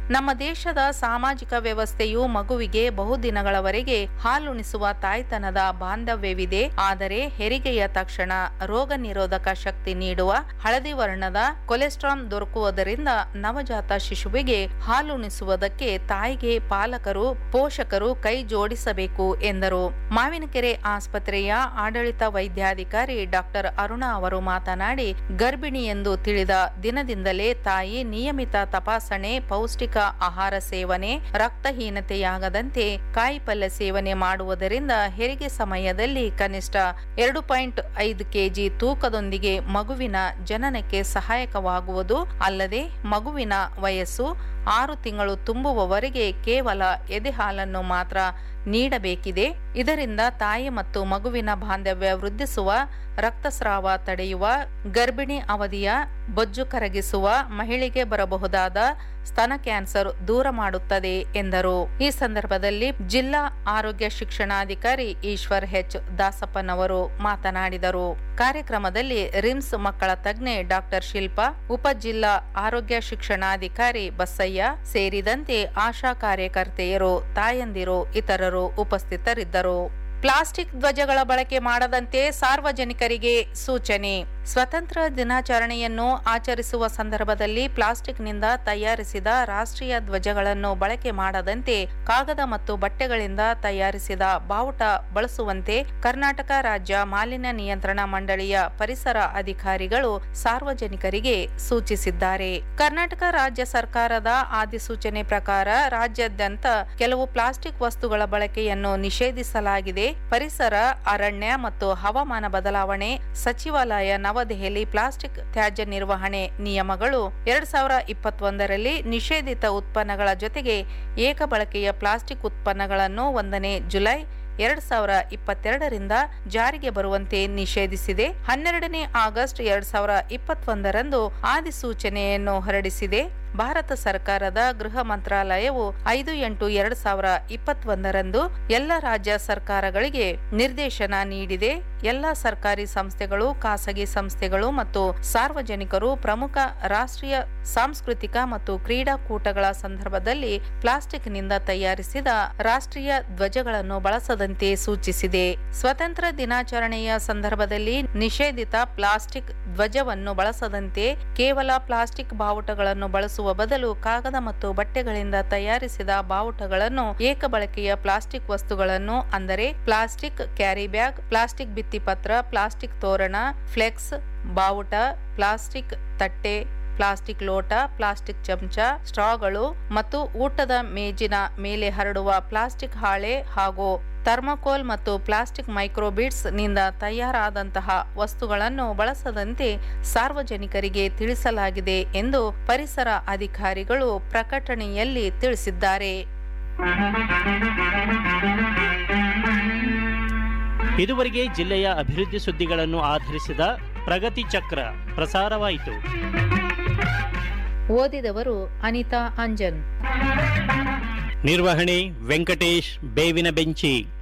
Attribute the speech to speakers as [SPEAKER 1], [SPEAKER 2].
[SPEAKER 1] ನಮ್ಮ ದೇಶದ ಸಾಮಾಜಿಕ ವ್ಯವಸ್ಥೆಯು ಮಗುವಿಗೆ ಬಹುದಿನಗಳವರೆಗೆ ಹಾಲುಣಿಸುವ ತಾಯ್ತನದ ಬಾಂಧವ್ಯವಿದೆ ಆದರೆ ಹೆರಿಗೆಯ ತಕ್ಷಣ ರೋಗ ನಿರೋಧಕ ಶಕ್ತಿ ನೀಡುವ ಹಳದಿ ವರ್ಣದ ಕೊಲೆಸ್ಟ್ರಾಲ್ ದೊರಕುವುದರಿಂದ ನವಜಾತ ಶಿಶುವಿಗೆ ಹಾಲುಣಿಸುವುದಕ್ಕೆ ತಾಯಿಗೆ ಪಾಲಕರು ಪೋಷಕರು ಕೈ ಜೋಡಿಸಬೇಕು ಎಂದರು ಮಾವಿನಕೆರೆ ಆಸ್ಪತ್ರೆಯ ಆಡಳಿತ ವೈದ್ಯಾಧಿಕಾರಿ ಡಾಕ್ಟರ್ ಅರುಣಾ ಅವರು ಮಾತನಾಡಿ ಗರ್ಭಿಣಿ ಎಂದು ತಿಳಿದ ದಿನದಿಂದಲೇ ತಾಯಿ ನಿಯಮಿತ ತಪಾಸಣೆ ಪೌಷ್ಟಿಕ ಆಹಾರ ಸೇವನೆ ರಕ್ತಹೀನತೆಯಾಗದಂತೆ ಕಾಯಿಪಲ್ಯ ಸೇವನೆ ಮಾಡುವುದರಿಂದ ಹೆರಿಗೆ ಸಮಯದಲ್ಲಿ ಕನಿಷ್ಠ ಎರಡು ಪಾಯಿಂಟ್ ಐದು ಕೆಜಿ ತೂಕದೊಂದಿಗೆ ಮಗುವಿನ ಜನನಕ್ಕೆ ಸಹಾಯಕವಾಗುವುದು ಅಲ್ಲದೆ ಮಗುವಿನ ವಯಸ್ಸು ಆರು ತಿಂಗಳು ತುಂಬುವವರೆಗೆ ಕೇವಲ ಎದೆ ಹಾಲನ್ನು ಮಾತ್ರ ನೀಡಬೇಕಿದೆ ಇದರಿಂದ ತಾಯಿ ಮತ್ತು ಮಗುವಿನ ಬಾಂಧವ್ಯ ವೃದ್ಧಿಸುವ ರಕ್ತಸ್ರಾವ ತಡೆಯುವ ಗರ್ಭಿಣಿ ಅವಧಿಯ ಬೊಜ್ಜು ಕರಗಿಸುವ ಮಹಿಳೆಗೆ ಬರಬಹುದಾದ ಸ್ತನ ಕ್ಯಾನ್ಸರ್ ದೂರ ಮಾಡುತ್ತದೆ ಎಂದರು ಈ ಸಂದರ್ಭದಲ್ಲಿ ಜಿಲ್ಲಾ ಆರೋಗ್ಯ ಶಿಕ್ಷಣಾಧಿಕಾರಿ ಈಶ್ವರ್ ಎಚ್ ದಾಸಪ್ಪನವರು ಮಾತನಾಡಿದರು ಕಾರ್ಯಕ್ರಮದಲ್ಲಿ ರಿಮ್ಸ್ ಮಕ್ಕಳ ತಜ್ಞೆ ಡಾಕ್ಟರ್ ಶಿಲ್ಪಾ ಉಪ ಜಿಲ್ಲಾ ಆರೋಗ್ಯ ಶಿಕ್ಷಣಾಧಿಕಾರಿ ಬಸಯ್ಯ ಸೇರಿದಂತೆ ಆಶಾ ಕಾರ್ಯಕರ್ತೆಯರು ತಾಯಂದಿರು ಇತರರು ಉಪಸ್ಥಿತರಿದ್ದರು ಪ್ಲಾಸ್ಟಿಕ್ ಧ್ವಜಗಳ ಬಳಕೆ ಮಾಡದಂತೆ ಸಾರ್ವಜನಿಕರಿಗೆ ಸೂಚನೆ ಸ್ವತಂತ್ರ ದಿನಾಚರಣೆಯನ್ನು ಆಚರಿಸುವ ಸಂದರ್ಭದಲ್ಲಿ ಪ್ಲಾಸ್ಟಿಕ್ನಿಂದ ತಯಾರಿಸಿದ ರಾಷ್ಟ್ರೀಯ ಧ್ವಜಗಳನ್ನು ಬಳಕೆ ಮಾಡದಂತೆ ಕಾಗದ ಮತ್ತು ಬಟ್ಟೆಗಳಿಂದ ತಯಾರಿಸಿದ ಬಾವುಟ ಬಳಸುವಂತೆ ಕರ್ನಾಟಕ ರಾಜ್ಯ ಮಾಲಿನ್ಯ ನಿಯಂತ್ರಣ ಮಂಡಳಿಯ ಪರಿಸರ ಅಧಿಕಾರಿಗಳು ಸಾರ್ವಜನಿಕರಿಗೆ ಸೂಚಿಸಿದ್ದಾರೆ ಕರ್ನಾಟಕ ರಾಜ್ಯ ಸರ್ಕಾರದ ಆದಿಸೂಚನೆ ಪ್ರಕಾರ ರಾಜ್ಯಾದ್ಯಂತ ಕೆಲವು ಪ್ಲಾಸ್ಟಿಕ್ ವಸ್ತುಗಳ ಬಳಕೆಯನ್ನು ನಿಷೇಧಿಸಲಾಗಿದೆ ಪರಿಸರ ಅರಣ್ಯ ಮತ್ತು ಹವಾಮಾನ ಬದಲಾವಣೆ ಸಚಿವಾಲಯ ನವದೆಹಲಿ ಪ್ಲಾಸ್ಟಿಕ್ ತ್ಯಾಜ್ಯ ನಿರ್ವಹಣೆ ನಿಯಮಗಳು ಎರಡ್ ಸಾವಿರ ಇಪ್ಪತ್ತೊಂದರಲ್ಲಿ ನಿಷೇಧಿತ ಉತ್ಪನ್ನಗಳ ಜೊತೆಗೆ ಏಕ ಬಳಕೆಯ ಪ್ಲಾಸ್ಟಿಕ್ ಉತ್ಪನ್ನಗಳನ್ನು ಒಂದನೇ ಜುಲೈ ಎರಡ್ ಸಾವಿರ ಇಪ್ಪತ್ತೆರಡರಿಂದ ಜಾರಿಗೆ ಬರುವಂತೆ ನಿಷೇಧಿಸಿದೆ ಹನ್ನೆರಡನೇ ಆಗಸ್ಟ್ ಎರಡ್ ಸಾವಿರ ಇಪ್ಪತ್ತೊಂದರಂದು ಆದಿಸೂಚನೆಯನ್ನು ಹೊರಡಿಸಿದೆ ಭಾರತ ಸರ್ಕಾರದ ಗೃಹ ಮಂತ್ರಾಲಯವು ಐದು ಎಂಟು ಎರಡ್ ಸಾವಿರ ಇಪ್ಪತ್ತೊಂದರಂದು ಎಲ್ಲ ರಾಜ್ಯ ಸರ್ಕಾರಗಳಿಗೆ ನಿರ್ದೇಶನ ನೀಡಿದೆ ಎಲ್ಲ ಸರ್ಕಾರಿ ಸಂಸ್ಥೆಗಳು ಖಾಸಗಿ ಸಂಸ್ಥೆಗಳು ಮತ್ತು ಸಾರ್ವಜನಿಕರು ಪ್ರಮುಖ ರಾಷ್ಟ್ರೀಯ ಸಾಂಸ್ಕೃತಿಕ ಮತ್ತು ಕ್ರೀಡಾಕೂಟಗಳ ಸಂದರ್ಭದಲ್ಲಿ ಪ್ಲಾಸ್ಟಿಕ್ನಿಂದ ತಯಾರಿಸಿದ ರಾಷ್ಟ್ರೀಯ ಧ್ವಜಗಳನ್ನು ಬಳಸದಂತೆ ಸೂಚಿಸಿದೆ ಸ್ವತಂತ್ರ ದಿನಾಚರಣೆಯ ಸಂದರ್ಭದಲ್ಲಿ ನಿಷೇಧಿತ ಪ್ಲಾಸ್ಟಿಕ್ ಧ್ವಜವನ್ನು ಬಳಸದಂತೆ ಕೇವಲ ಪ್ಲಾಸ್ಟಿಕ್ ಬಾವುಟಗಳನ್ನು ಬಳಸುವ ಬದಲು ಕಾಗದ ಮತ್ತು ಬಟ್ಟೆಗಳಿಂದ ತಯಾರಿಸಿದ ಬಾವುಟಗಳನ್ನು ಏಕ ಬಳಕೆಯ ಪ್ಲಾಸ್ಟಿಕ್ ವಸ್ತುಗಳನ್ನು ಅಂದರೆ ಪ್ಲಾಸ್ಟಿಕ್ ಕ್ಯಾರಿ ಬ್ಯಾಗ್ ಪ್ಲಾಸ್ಟಿಕ್ ಭಿತ್ತಿಪತ್ರ ಪ್ಲಾಸ್ಟಿಕ್ ತೋರಣ ಫ್ಲೆಕ್ಸ್ ಬಾವುಟ ಪ್ಲಾಸ್ಟಿಕ್ ತಟ್ಟೆ ಪ್ಲಾಸ್ಟಿಕ್ ಲೋಟ ಪ್ಲಾಸ್ಟಿಕ್ ಚಮಚ ಸ್ಟ್ರಾಗಳು ಮತ್ತು ಊಟದ ಮೇಜಿನ ಮೇಲೆ ಹರಡುವ ಪ್ಲಾಸ್ಟಿಕ್ ಹಾಳೆ ಹಾಗೂ ಥರ್ಮಕೋಲ್ ಮತ್ತು ಪ್ಲಾಸ್ಟಿಕ್ ಮೈಕ್ರೋಬಿಟ್ಸ್ ನಿಂದ ತಯಾರಾದಂತಹ ವಸ್ತುಗಳನ್ನು ಬಳಸದಂತೆ ಸಾರ್ವಜನಿಕರಿಗೆ ತಿಳಿಸಲಾಗಿದೆ ಎಂದು ಪರಿಸರ ಅಧಿಕಾರಿಗಳು ಪ್ರಕಟಣೆಯಲ್ಲಿ ತಿಳಿಸಿದ್ದಾರೆ
[SPEAKER 2] ಇದುವರೆಗೆ ಜಿಲ್ಲೆಯ ಅಭಿವೃದ್ಧಿ ಸುದ್ದಿಗಳನ್ನು ಆಧರಿಸಿದ ಪ್ರಗತಿ ಚಕ್ರ ಪ್ರಸಾರವಾಯಿತು
[SPEAKER 1] ಓದಿದವರು ಅನಿತಾ ಅಂಜನ್
[SPEAKER 2] ನಿರ್ವಹಣೆ ವೆಂಕಟೇಶ್ ಬೇವಿನ ಬೆಂಚಿ